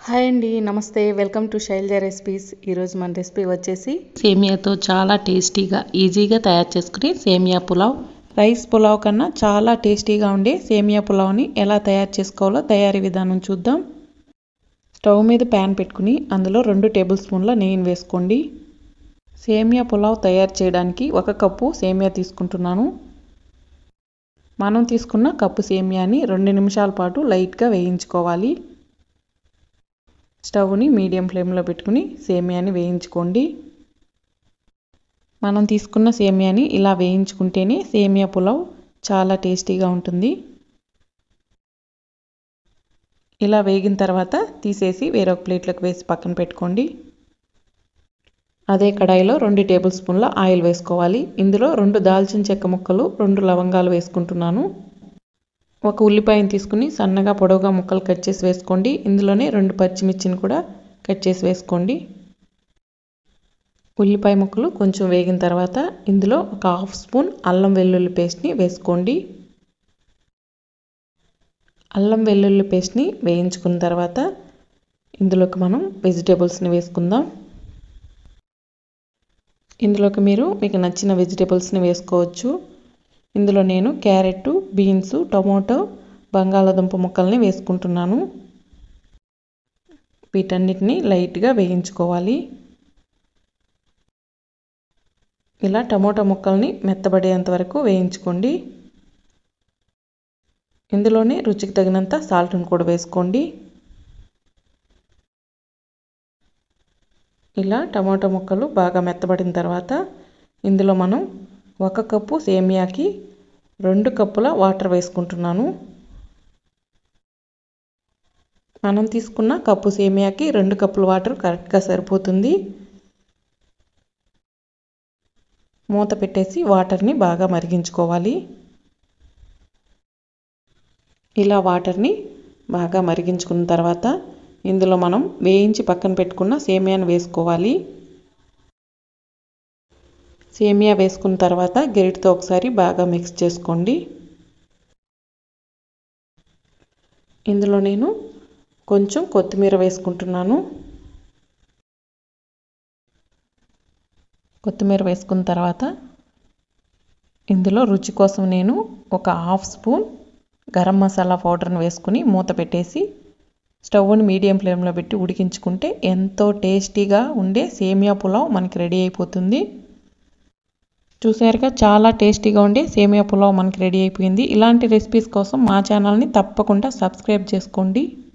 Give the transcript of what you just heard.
hi అండి నమస్తే welcome to Shailaja recipes ఈరోజు మన రెసిపీ వచ్చేసి సేమియాతో చాలా టేస్టీగా ఈజీగా తయారు చేసుకునే సేమియా పులావ్ రైస్ పులావ్ కన్నా చాలా టేస్టీగా ఉండే సేమియా పులావ్ని ఎలా తయారు చేసుకోవాలో తయారీ విధానం చూద్దాం స్టవ్ మీద ప్యాన్ పెట్టుకుని అందులో రెండు టేబుల్ స్పూన్ల నెయ్యిని వేసుకోండి సేమియా పులావ్ తయారు చేయడానికి ఒక కప్పు సేమియా తీసుకుంటున్నాను మనం తీసుకున్న కప్పు సేమియాని రెండు నిమిషాల పాటు లైట్గా వేయించుకోవాలి స్టవ్ని మీడియం ఫ్లేమ్లో పెట్టుకుని సేమియాని వేయించుకోండి మనం తీసుకున్న సేమియాని ఇలా వేయించుకుంటేనే సేమియా పులావ్ చాలా టేస్టీగా ఉంటుంది ఇలా వేగిన తర్వాత తీసేసి వేరొక ప్లేట్లోకి వేసి పక్కన పెట్టుకోండి అదే కడాయిలో రెండు టేబుల్ స్పూన్ల ఆయిల్ వేసుకోవాలి ఇందులో రెండు దాల్చిన చెక్క ముక్కలు రెండు లవంగాలు వేసుకుంటున్నాను ఒక ఉల్లిపాయను తీసుకుని సన్నగా పొడవుగా ముక్కలు కట్ చేసి వేసుకోండి ఇందులోనే రెండు పచ్చిమిర్చిని కూడా కట్ చేసి వేసుకోండి ఉల్లిపాయ ముక్కలు కొంచెం వేగిన తర్వాత ఇందులో ఒక హాఫ్ స్పూన్ అల్లం వెల్లుల్లి పేస్ట్ని వేసుకోండి అల్లం వెల్లుల్లి పేస్ట్ని వేయించుకున్న తర్వాత ఇందులోకి మనం వెజిటేబుల్స్ని వేసుకుందాం ఇందులోకి మీరు మీకు నచ్చిన వెజిటేబుల్స్ని వేసుకోవచ్చు ఇందులో నేను క్యారెట్ బీన్స్ టొమాటో బంగాళాదుంప ముక్కల్ని వేసుకుంటున్నాను వీటన్నిటిని లైట్గా వేయించుకోవాలి ఇలా టమోటా ముక్కల్ని మెత్తబడేంత వరకు వేయించుకోండి ఇందులోనే రుచికి తగినంత సాల్ట్ని కూడా వేసుకోండి ఇలా టమాటా ముక్కలు బాగా మెత్తబడిన తర్వాత ఇందులో మనం ఒక కప్పు సేమియాకి రెండు కప్పుల వాటర్ వేసుకుంటున్నాను మనం తీసుకున్న కప్పు సేమియాకి రెండు కప్పుల వాటర్ కరెక్ట్గా సరిపోతుంది మూత పెట్టేసి వాటర్ని బాగా మరిగించుకోవాలి ఇలా వాటర్ని బాగా మరిగించుకున్న తర్వాత ఇందులో మనం వేయించి పక్కన పెట్టుకున్న సేమియాను వేసుకోవాలి సేమియా వేసుకున్న తర్వాత గెరిటితో ఒకసారి బాగా మిక్స్ చేసుకోండి ఇందులో నేను కొంచెం కొత్తిమీర వేసుకుంటున్నాను కొత్తిమీర వేసుకున్న తర్వాత ఇందులో రుచి కోసం నేను ఒక హాఫ్ స్పూన్ గరం మసాలా పౌడర్ని వేసుకుని మూత పెట్టేసి స్టవ్ని మీడియం ఫ్లేమ్లో పెట్టి ఉడికించుకుంటే ఎంతో టేస్టీగా ఉండే సేమియా పులావ్ మనకి రెడీ అయిపోతుంది చూసారుగా చాలా టేస్టీగా ఉండే సేమియా పులావ్ మనకి రెడీ అయిపోయింది ఇలాంటి రెసిపీస్ కోసం మా ఛానల్ని తప్పకుండా సబ్స్క్రైబ్ చేసుకోండి